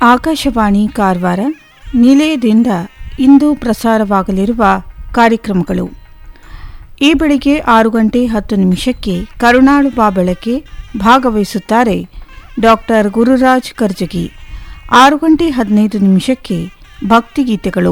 ಆಕಾಶವಾಣಿ ಕಾರವಾರ ನಿಲಯದಿಂದ ಇಂದು ಪ್ರಸಾರವಾಗಲಿರುವ ಕಾರ್ಯಕ್ರಮಗಳು ಈ ಬೆಳಿಗ್ಗೆ ಆರು ಗಂಟೆ ಹತ್ತು ನಿಮಿಷಕ್ಕೆ ಕರುಣಾಳು ಬಾ ಬೆಳಕೆ ಭಾಗವಹಿಸುತ್ತಾರೆ ಡಾಕ್ಟರ್ ಗುರುರಾಜ್ ಕರ್ಜಗಿ ಆರು ಗಂಟೆ ಹದಿನೈದು ನಿಮಿಷಕ್ಕೆ ಭಕ್ತಿಗೀತೆಗಳು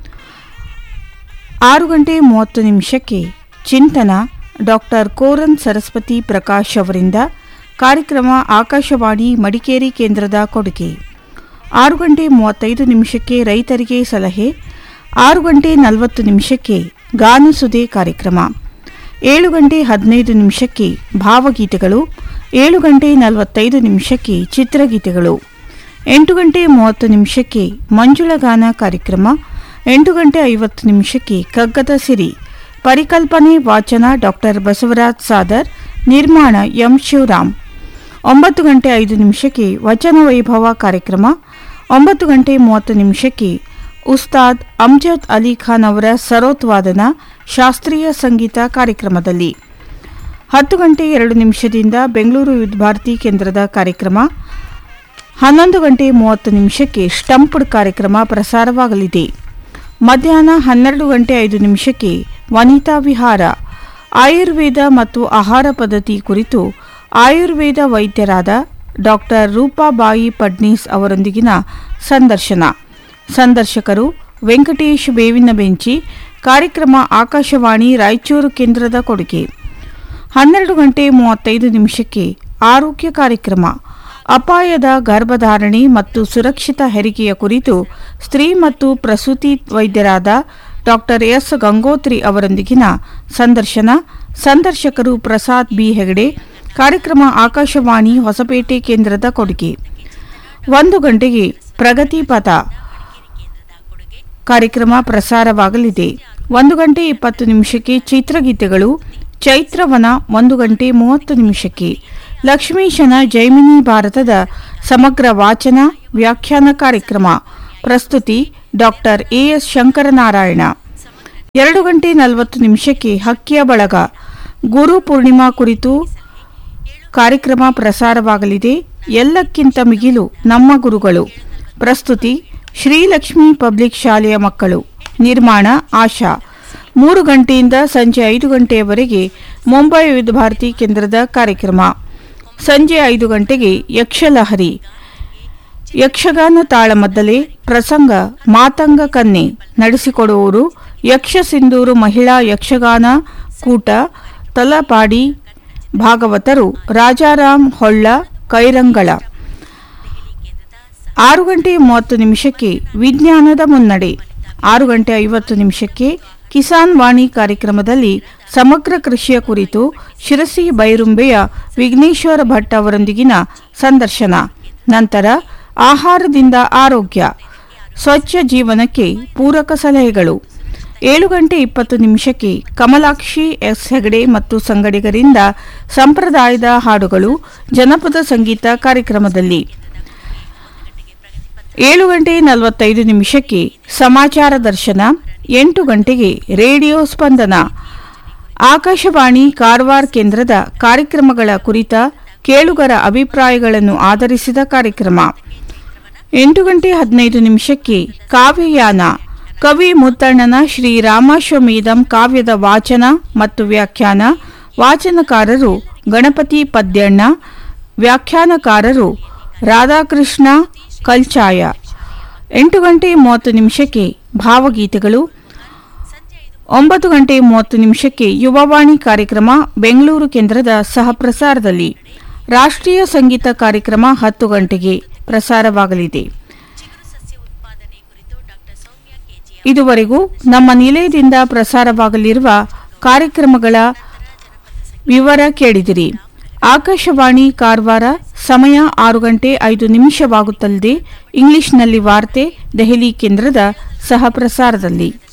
ಆರು ಗಂಟೆ ಮೂವತ್ತು ನಿಮಿಷಕ್ಕೆ ಚಿಂತನ ಡಾಕ್ಟರ್ ಕೋರನ್ ಸರಸ್ವತಿ ಪ್ರಕಾಶ್ ಅವರಿಂದ ಕಾರ್ಯಕ್ರಮ ಆಕಾಶವಾಣಿ ಮಡಿಕೇರಿ ಕೇಂದ್ರದ ಕೊಡುಗೆ ಆರು ಗಂಟೆ ಮೂವತ್ತೈದು ನಿಮಿಷಕ್ಕೆ ರೈತರಿಗೆ ಸಲಹೆ ಆರು ಗಂಟೆ ನಲವತ್ತು ನಿಮಿಷಕ್ಕೆ ಗಾನಸುದೆ ಕಾರ್ಯಕ್ರಮ ಏಳು ಗಂಟೆ ಹದಿನೈದು ನಿಮಿಷಕ್ಕೆ ಭಾವಗೀತೆಗಳು ಏಳು ಗಂಟೆ ನಲವತ್ತೈದು ನಿಮಿಷಕ್ಕೆ ಚಿತ್ರಗೀತೆಗಳು ಎಂಟು ಗಂಟೆ ಮೂವತ್ತು ನಿಮಿಷಕ್ಕೆ ಮಂಜುಳಗಾನ ಕಾರ್ಯಕ್ರಮ ಎಂಟು ಗಂಟೆ ಐವತ್ತು ನಿಮಿಷಕ್ಕೆ ಕಗ್ಗದ ಸಿರಿ ಪರಿಕಲ್ಪನೆ ವಾಚನ ಡಾಕ್ಟರ್ ಬಸವರಾಜ್ ಸಾದರ್ ನಿರ್ಮಾಣ ಎಂ ಶಿವರಾಮ್ ಒಂಬತ್ತು ಗಂಟೆ ಐದು ನಿಮಿಷಕ್ಕೆ ವಚನ ವೈಭವ ಕಾರ್ಯಕ್ರಮ ಒಂಬತ್ತು ಗಂಟೆ ಮೂವತ್ತು ನಿಮಿಷಕ್ಕೆ ಉಸ್ತಾದ್ ಅಮ್ಜದ್ ಅಲಿ ಖಾನ್ ಅವರ ಸರೋತ್ ವಾದನ ಶಾಸ್ತ್ರೀಯ ಸಂಗೀತ ಕಾರ್ಯಕ್ರಮದಲ್ಲಿ ಹತ್ತು ಗಂಟೆ ಎರಡು ನಿಮಿಷದಿಂದ ಬೆಂಗಳೂರು ವಿದ್ಯಾರ್ಥಿ ಕೇಂದ್ರದ ಕಾರ್ಯಕ್ರಮ ಹನ್ನೊಂದು ಗಂಟೆ ಮೂವತ್ತು ನಿಮಿಷಕ್ಕೆ ಸ್ಟಂಪ್ಡ್ ಕಾರ್ಯಕ್ರಮ ಪ್ರಸಾರವಾಗಲಿದೆ ಮಧ್ಯಾಹ್ನ ಹನ್ನೆರಡು ಗಂಟೆ ಐದು ನಿಮಿಷಕ್ಕೆ ವನಿತಾ ವಿಹಾರ ಆಯುರ್ವೇದ ಮತ್ತು ಆಹಾರ ಪದ್ಧತಿ ಕುರಿತು ಆಯುರ್ವೇದ ವೈದ್ಯರಾದ ಡಾಕ್ಟರ್ ರೂಪಾಬಾಯಿ ಪಡ್ನೀಸ್ ಅವರೊಂದಿಗಿನ ಸಂದರ್ಶನ ಸಂದರ್ಶಕರು ವೆಂಕಟೇಶ್ ಬೇವಿನ ಬೆಂಚಿ ಕಾರ್ಯಕ್ರಮ ಆಕಾಶವಾಣಿ ರಾಯಚೂರು ಕೇಂದ್ರದ ಕೊಡುಗೆ ಹನ್ನೆರಡು ಗಂಟೆ ಮೂವತ್ತೈದು ನಿಮಿಷಕ್ಕೆ ಆರೋಗ್ಯ ಕಾರ್ಯಕ್ರಮ ಅಪಾಯದ ಗರ್ಭಧಾರಣೆ ಮತ್ತು ಸುರಕ್ಷಿತ ಹೆರಿಗೆಯ ಕುರಿತು ಸ್ತ್ರೀ ಮತ್ತು ಪ್ರಸೂತಿ ವೈದ್ಯರಾದ ಡಾಕ್ಟರ್ ಎಸ್ ಗಂಗೋತ್ರಿ ಅವರೊಂದಿಗಿನ ಸಂದರ್ಶನ ಸಂದರ್ಶಕರು ಪ್ರಸಾದ್ ಬಿ ಹೆಗಡೆ ಕಾರ್ಯಕ್ರಮ ಆಕಾಶವಾಣಿ ಹೊಸಪೇಟೆ ಕೇಂದ್ರದ ಕೊಡುಗೆ ಒಂದು ಗಂಟೆಗೆ ಪ್ರಗತಿ ಪಥ ಕಾರ್ಯಕ್ರಮ ಪ್ರಸಾರವಾಗಲಿದೆ ಒಂದು ಗಂಟೆ ಇಪ್ಪತ್ತು ನಿಮಿಷಕ್ಕೆ ಚಿತ್ರಗೀತೆಗಳು ಚೈತ್ರವನ ಒಂದು ಗಂಟೆ ಮೂವತ್ತು ನಿಮಿಷಕ್ಕೆ ಲಕ್ಷ್ಮೀಶನ ಜೈಮಿನಿ ಭಾರತದ ಸಮಗ್ರ ವಾಚನ ವ್ಯಾಖ್ಯಾನ ಕಾರ್ಯಕ್ರಮ ಪ್ರಸ್ತುತಿ ಡಾಕ್ಟರ್ ಎಎಸ್ ಶಂಕರನಾರಾಯಣ ಎರಡು ಗಂಟೆ ನಲವತ್ತು ನಿಮಿಷಕ್ಕೆ ಹಕ್ಕಿಯ ಬಳಗ ಗುರು ಪೂರ್ಣಿಮಾ ಕುರಿತು ಕಾರ್ಯಕ್ರಮ ಪ್ರಸಾರವಾಗಲಿದೆ ಎಲ್ಲಕ್ಕಿಂತ ಮಿಗಿಲು ನಮ್ಮ ಗುರುಗಳು ಪ್ರಸ್ತುತಿ ಶ್ರೀಲಕ್ಷ್ಮಿ ಪಬ್ಲಿಕ್ ಶಾಲೆಯ ಮಕ್ಕಳು ನಿರ್ಮಾಣ ಆಶಾ ಮೂರು ಗಂಟೆಯಿಂದ ಸಂಜೆ ಐದು ಗಂಟೆಯವರೆಗೆ ಮುಂಬೈ ವಿವಿಧ ಭಾರತಿ ಕೇಂದ್ರದ ಕಾರ್ಯಕ್ರಮ ಸಂಜೆ ಐದು ಗಂಟೆಗೆ ಯಕ್ಷಲಹರಿ ಯಕ್ಷಗಾನ ತಾಳಮದ್ದಲೆ ಪ್ರಸಂಗ ಮಾತಂಗ ಕನ್ನೆ ನಡೆಸಿಕೊಡುವವರು ಯಕ್ಷ ಸಿಂಧೂರು ಮಹಿಳಾ ಯಕ್ಷಗಾನ ಕೂಟ ತಲಪಾಡಿ ಭಾಗವತರು ರಾಜಾರಾಮ್ ಹೊಳ್ಳ ಕೈರಂಗಳ ಆರು ಗಂಟೆ ಮೂವತ್ತು ನಿಮಿಷಕ್ಕೆ ವಿಜ್ಞಾನದ ಮುನ್ನಡೆ ಆರು ಗಂಟೆ ಐವತ್ತು ನಿಮಿಷಕ್ಕೆ ಕಿಸಾನ್ ವಾಣಿ ಕಾರ್ಯಕ್ರಮದಲ್ಲಿ ಸಮಗ್ರ ಕೃಷಿಯ ಕುರಿತು ಶಿರಸಿ ಬೈರುಂಬೆಯ ವಿಘ್ನೇಶ್ವರ ಭಟ್ ಅವರೊಂದಿಗಿನ ಸಂದರ್ಶನ ನಂತರ ಆಹಾರದಿಂದ ಆರೋಗ್ಯ ಸ್ವಚ್ಛ ಜೀವನಕ್ಕೆ ಪೂರಕ ಸಲಹೆಗಳು ಏಳು ಗಂಟೆ ಇಪ್ಪತ್ತು ನಿಮಿಷಕ್ಕೆ ಕಮಲಾಕ್ಷಿ ಎಸ್ ಹೆಗಡೆ ಮತ್ತು ಸಂಗಡಿಗರಿಂದ ಸಂಪ್ರದಾಯದ ಹಾಡುಗಳು ಜನಪದ ಸಂಗೀತ ಕಾರ್ಯಕ್ರಮದಲ್ಲಿ ಏಳು ಗಂಟೆ ನಲವತ್ತೈದು ನಿಮಿಷಕ್ಕೆ ಸಮಾಚಾರ ದರ್ಶನ ಎಂಟು ಗಂಟೆಗೆ ರೇಡಿಯೋ ಸ್ಪಂದನ ಆಕಾಶವಾಣಿ ಕಾರವಾರ ಕೇಂದ್ರದ ಕಾರ್ಯಕ್ರಮಗಳ ಕುರಿತ ಕೇಳುಗರ ಅಭಿಪ್ರಾಯಗಳನ್ನು ಆಧರಿಸಿದ ಕಾರ್ಯಕ್ರಮ ಎಂಟು ಗಂಟೆ ಹದಿನೈದು ನಿಮಿಷಕ್ಕೆ ಕಾವ್ಯಯಾನ ಕವಿ ಮುತ್ತಣ್ಣನ ಶ್ರೀ ರಾಮಾಶ್ವಮೇಧಂ ಕಾವ್ಯದ ವಾಚನ ಮತ್ತು ವ್ಯಾಖ್ಯಾನ ವಾಚನಕಾರರು ಗಣಪತಿ ಪದ್ಯಣ್ಣ ವ್ಯಾಖ್ಯಾನಕಾರರು ರಾಧಾಕೃಷ್ಣ ಕಲ್ಚಾಯ ಎಂಟು ಗಂಟೆ ಮೂವತ್ತು ನಿಮಿಷಕ್ಕೆ ಭಾವಗೀತೆಗಳು ಒಂಬತ್ತು ಗಂಟೆ ಮೂವತ್ತು ನಿಮಿಷಕ್ಕೆ ಯುವವಾಣಿ ಕಾರ್ಯಕ್ರಮ ಬೆಂಗಳೂರು ಕೇಂದ್ರದ ಸಹಪ್ರಸಾರದಲ್ಲಿ ರಾಷ್ಟ್ರೀಯ ಸಂಗೀತ ಕಾರ್ಯಕ್ರಮ ಹತ್ತು ಗಂಟೆಗೆ ಪ್ರಸಾರವಾಗಲಿದೆ ಇದುವರೆಗೂ ನಮ್ಮ ನಿಲಯದಿಂದ ಪ್ರಸಾರವಾಗಲಿರುವ ಕಾರ್ಯಕ್ರಮಗಳ ವಿವರ ಕೇಳಿದಿರಿ ಆಕಾಶವಾಣಿ ಕಾರವಾರ ಸಮಯ ಆರು ಗಂಟೆ ಐದು ನಿಮಿಷವಾಗುತ್ತಲಿದೆ ಇಂಗ್ಲಿಷ್ನಲ್ಲಿ ವಾರ್ತೆ ದೆಹಲಿ ಕೇಂದ್ರದ ಸಹ ಪ್ರಸಾರದಲ್ಲಿ